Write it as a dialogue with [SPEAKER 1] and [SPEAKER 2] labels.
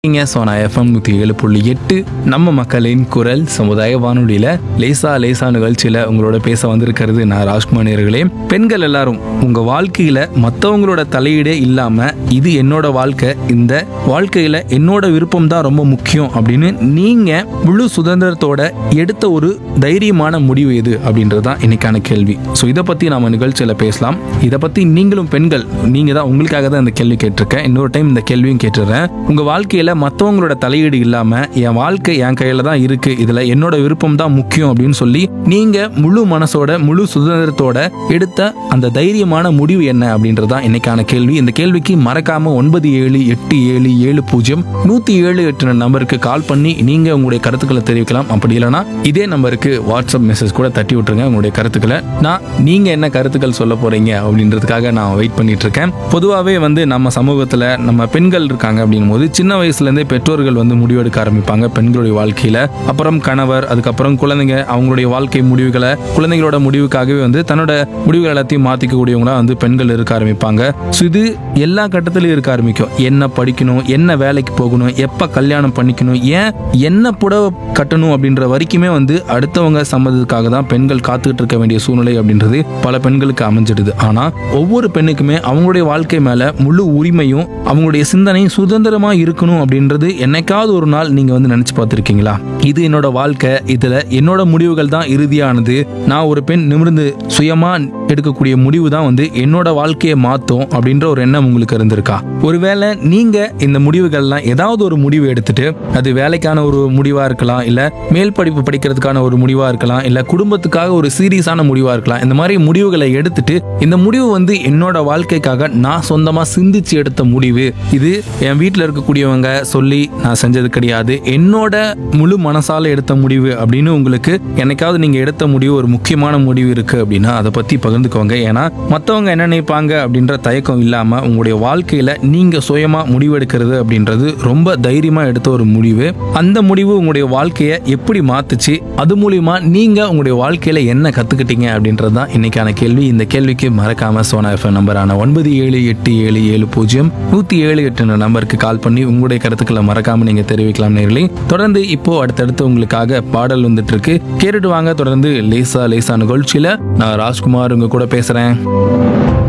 [SPEAKER 1] இங்க சோனா எஃப்எம் நூற்றி ஏழு புள்ளி எட்டு நம்ம மக்களின் குரல் சமுதாய வானொலியில் லேசா லேசா நிகழ்ச்சியில் உங்களோட பேச வந்திருக்கிறது நான் ராஜ்குமார் நேயர்களே பெண்கள் எல்லாரும் உங்கள் வாழ்க்கையில் மற்றவங்களோட தலையீடே இல்லாமல் இது என்னோட வாழ்க்கை இந்த வாழ்க்கையில் என்னோட விருப்பம் தான் ரொம்ப முக்கியம் அப்படின்னு நீங்கள் முழு சுதந்திரத்தோட எடுத்த ஒரு தைரியமான முடிவு எது அப்படின்றது தான் இன்னைக்கான கேள்வி ஸோ இதை பற்றி நாம நிகழ்ச்சியில் பேசலாம் இதை பற்றி நீங்களும் பெண்கள் நீங்கள் தான் உங்களுக்காக தான் இந்த கேள்வி கேட்டிருக்கேன் இன்னொரு டைம் இந்த கேள்வியும் கேட்டுடுறேன் உங்கள் வாழ்க்கையில் மற்றவங்களோட தலையீடு இல்லாமல் என் வாழ்க்கை என் கையில் தான் இருக்குது இதில் என்னோட விருப்பம் தான் முக்கியம் அப்படின்னு சொல்லி நீங்கள் முழு மனசோட முழு சுதந்திரத்தோட எடுத்த அந்த தைரியமான முடிவு என்ன அப்படின்றது தான் இன்னைக்கான கேள்வி இந்த கேள்விக்கு மறக்காம ஒன்பது ஏழு எட்டு ஏழு ஏழு பூஜ்ஜியம் நூற்றி ஏழு எட்டு நம்பருக்கு கால் பண்ணி நீங்கள் உங்களுடைய கருத்துக்களை தெரிவிக்கலாம் அப்படி இல்லைன்னா இதே நம்பருக்கு வாட்ஸ்அப் மெசேஜ் கூட தட்டி விட்டுருங்க உங்களுடைய கருத்துக்களை நான் நீங்கள் என்ன கருத்துக்கள் சொல்ல போகிறீங்க அப்படின்றதுக்காக நான் வெயிட் பண்ணிட்டு இருக்கேன் பொதுவாகவே வந்து நம்ம சமூகத்தில் நம்ம பெண்கள் இருக்காங்க அப்படின்னும் போது சின்ன வயசுலேருந்தே பெற்றோர்கள் வந்து முடிவெடுக்க ஆரம்பிப்பாங்க பெண்களுடைய வாழ்க்கையில் அப்புறம் கணவர் அதுக்கப்புறம் குழந்தைங்க அவங்களுடைய வாழ்க்கை முடிவுகளை குழந்தைகளோட முடிவுக்காகவே வந்து தன்னோட முடிவுகள் எல்லாத்தையும் மாற்றிக்கக்கூடியவங்களா வந்து பெண்கள் இருக்க ஆரம்பிப்பாங்க ஸோ இது எல்லா கட்டத்திலையும் இருக்க ஆரம்பிக்கும் என்ன படிக்கணும் என்ன வேலைக்கு போகணும் எப்போ கல்யாணம் பண்ணிக்கணும் ஏன் என்ன புடவை கட்டணும் அப்படின்ற வரைக்குமே வந்து அடுத்தவங்க சம்மதத்துக்காக தான் பெண்கள் காத்துக்கிட்டு இருக்க வேண்டிய சூழ்நிலை அப்படின்றது பல பெண்களுக்கு அமைஞ்சிடுது ஆனா ஒவ்வொரு பெண்ணுக்குமே அவங்களுடைய வாழ்க்கை மேல முழு உரிமையும் அவங்களுடைய சிந்தனையும் சுதந்திரமா இருக்கணும் அப்படின்றது என்னைக்காவது ஒரு நாள் நீங்க வந்து நினைச்சு பார்த்திருக்கீங்களா இது என்னோட வாழ்க்கை இதுல என்னோட முடிவுகள் தான் இறுதியானது நான் ஒரு பெண் நிமிர்ந்து சுயமா எடுக்கக்கூடிய முடிவு தான் வந்து என்னோட வாழ்க்கையை மாத்தும் அப்படின்ற ஒரு எண்ணம் உங்களுக்கு இருந்திருக்கா ஒருவேளை நீங்க இந்த முடிவுகள்லாம் ஏதாவது ஒரு முடிவு எடுத்துட்டு அது வேலைக்கான ஒரு முடிவா இருக்கலாம் இல்ல மேல் படிப்பு படிக்கிறதுக்கான ஒரு முடிவா இருக்கலாம் இல்ல குடும்பத்துக்காக ஒரு சீரியஸான முடிவா இருக்கலாம் இந்த மாதிரி முடிவுகளை எடுத்துட்டு இந்த முடிவு வந்து என்னோட வாழ்க்கைக்காக நான் சொந்தமா சிந்திச்சு எடுத்த முடிவு இது என் வீட்டில் இருக்கக்கூடியவங்க சொல்லி நான் செஞ்சது கிடையாது என்னோட முழு மனசால எடுத்த முடிவு அப்படின்னு உங்களுக்கு என்னைக்காவது நீங்க எடுத்த முடிவு ஒரு முக்கியமான முடிவு இருக்கு அப்படின்னா அதை பத்தி பகிர்ந்துக்கோங்க ஏன்னா மற்றவங்க என்ன நினைப்பாங்க அப்படின்ற தயக்கம் இல்லாம உங்களுடைய வாழ்க்கையில நீங்க சுயமா முடிவெடுக்கிறது அப்படின்றது ரொம்ப தைரியமா எடுத்த ஒரு முடிவு அந்த முடிவு உங்களுடைய வாழ்க்கையை எப்படி மாத்துச்சு அது மூலியமா நீங்க உங்களுடைய வாழ்க்கையில என்ன கத்துக்கிட்டீங்க அப்படின்றது தான் இன்னைக்கான கேள்வி இந்த கேள்விக்கு மறக்காம சோனா எஃப்எம் நம்பரான ஒன்பது ஏழு எட்டு ஏழு ஏழு பூஜ்ஜியம் நூத்தி ஏழு எட்டு நம்பருக்கு கால் பண்ணி உங்களுடைய கருத்துக்களை மறக்காம நீங்க தெரிவிக்கலாம் நேர்களே தொடர்ந்து இப்போ அடுத்தடுத்து உங்களுக்காக பாடல் வந்துட்டு இருக்கு கேட்டுட்டு வாங்க தொடர்ந்து லேசா லேசா நிகழ்ச்சியில நான் ராஜ்குமார் உங்க கூட பேசுறேன்